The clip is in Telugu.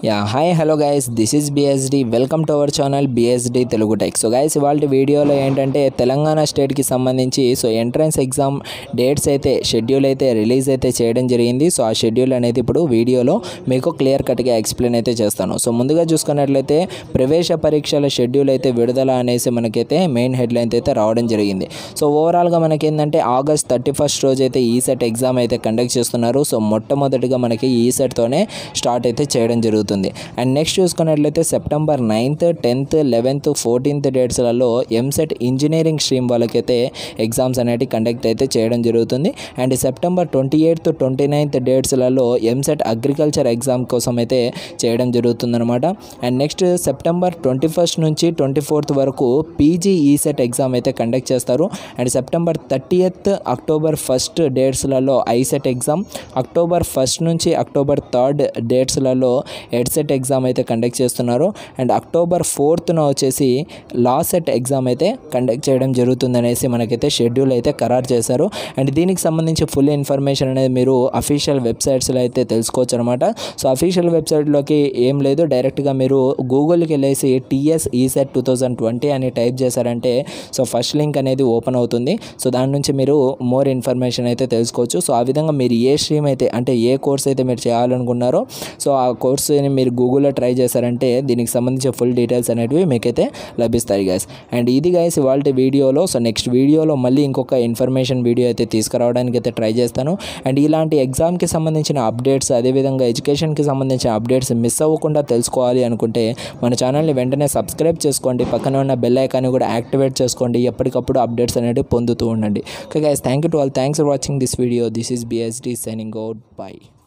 yeah hi hello guys this is BSD welcome to our channel BSD Telugu tech so guys ఇవాళ వీడియోలో ఏంటంటే తెలంగాణ స్టేట్కి సంబంధించి సో ఎంట్రన్స్ ఎగ్జామ్ డేట్స్ అయితే షెడ్యూల్ అయితే రిలీజ్ అయితే చేయడం జరిగింది సో ఆ షెడ్యూల్ అనేది ఇప్పుడు వీడియోలో మీకు క్లియర్ కట్గా ఎక్స్ప్లెయిన్ అయితే చేస్తాను సో ముందుగా చూసుకున్నట్లయితే ప్రవేశ పరీక్షల షెడ్యూల్ అయితే విడుదల అనేసి మనకైతే మెయిన్ హెడ్లైన్ అయితే రావడం జరిగింది సో ఓవరాల్గా మనకి ఏంటంటే ఆగస్ట్ థర్టీ ఫస్ట్ రోజు అయితే ఈ సెట్ ఎగ్జామ్ అయితే కండక్ట్ చేస్తున్నారు సో మొట్టమొదటిగా మనకి ఈ సెట్తోనే స్టార్ట్ అయితే చేయడం జరుగుతుంది అండ్ నెక్స్ట్ చూసుకున్నట్లయితే September ninth tenth eleventh fourteenth డేట్స్లలో ఎంసెట్ ఇంజనీరింగ్ స్ట్రీమ్ వాళ్ళకైతే ఎగ్జామ్స్ అనేవి కండక్ట్ అయితే చేయడం జరుగుతుంది and September twenty eighth twenty ninth డేట్స్లలో ఎంసెట్ అగ్రికల్చర్ ఎగ్జామ్ కోసం అయితే చేయడం జరుగుతుందన్నమాట and next September twenty first నుంచి ట్వంటీ ఫోర్త్ వరకు పీజీ ఈసెట్ ఎగ్జామ్ అయితే కండక్ట్ చేస్తారు and September thirtieth October first డేట్స్లలో ఐసెట్ ఎగ్జామ్ అక్టోబర్ ఫస్ట్ నుంచి అక్టోబర్ థర్డ్ డేట్స్లలో ఎడ్సెట్ ఎగ్జామ్ అయితే కండక్ట్ చేస్తున్నారు అండ్ అక్టోబర్ ఫోర్త్న వచ్చేసి లా సెట్ ఎగ్జామ్ అయితే కండక్ట్ చేయడం జరుగుతుందనేసి మనకైతే షెడ్యూల్ అయితే ఖరారు చేశారు అండ్ దీనికి సంబంధించి ఫుల్ ఇన్ఫర్మేషన్ అనేది మీరు అఫీషియల్ వెబ్సైట్స్లో అయితే తెలుసుకోవచ్చు అనమాట సో అఫీషియల్ వెబ్సైట్లోకి ఏం లేదు డైరెక్ట్గా మీరు గూగుల్కి వెళ్ళేసి TS ECET two thousand twenty అని టైప్ చేశారంటే సో ఫస్ట్ లింక్ అనేది ఓపెన్ అవుతుంది సో దాని నుంచి మీరు మోర్ ఇన్ఫర్మేషన్ అయితే తెలుసుకోవచ్చు సో ఆ విధంగా మీరు ఏ స్ట్రీమ్ అయితే అంటే ఏ కోర్స్ అయితే మీరు చేయాలనుకున్నారో సో ఆ కోర్స్ని మీరు గూగుల్లో ట్రై చేశారంటే దీనికి సంబంధించిన ఫుల్ డీటెయిల్స్ అనేటివి మీకైతే లభిస్తాయి గైస్ అండ్ ఇది గైస్ ఇవాళ వీడియోలో సో నెక్స్ట్ వీడియోలో మళ్ళీ ఇంకొక ఇన్ఫర్మేషన్ వీడియో అయితే తీసుకురావడానికి అయితే ట్రై చేస్తాను అండ్ ఇలాంటి ఎగ్జామ్కి సంబంధించిన అప్డేట్స్ అదేవిధంగా ఎడ్యుకేషన్కి సంబంధించిన అప్డేట్స్ మిస్ అవ్వకుండా తెలుసుకోవాలి అనుకుంటే మన ఛానల్ని వెంటనే సబ్స్క్రైబ్ చేసుకోండి పక్కన ఉన్న బెల్ ఐకాన్ని కూడా యాక్టివేట్ చేసుకోండి ఎప్పటికప్పుడు అప్డేట్స్ అనేవి పొందుతూ ఉండండి okay guys thank you to all thanks for watching this video this is BSD signing out by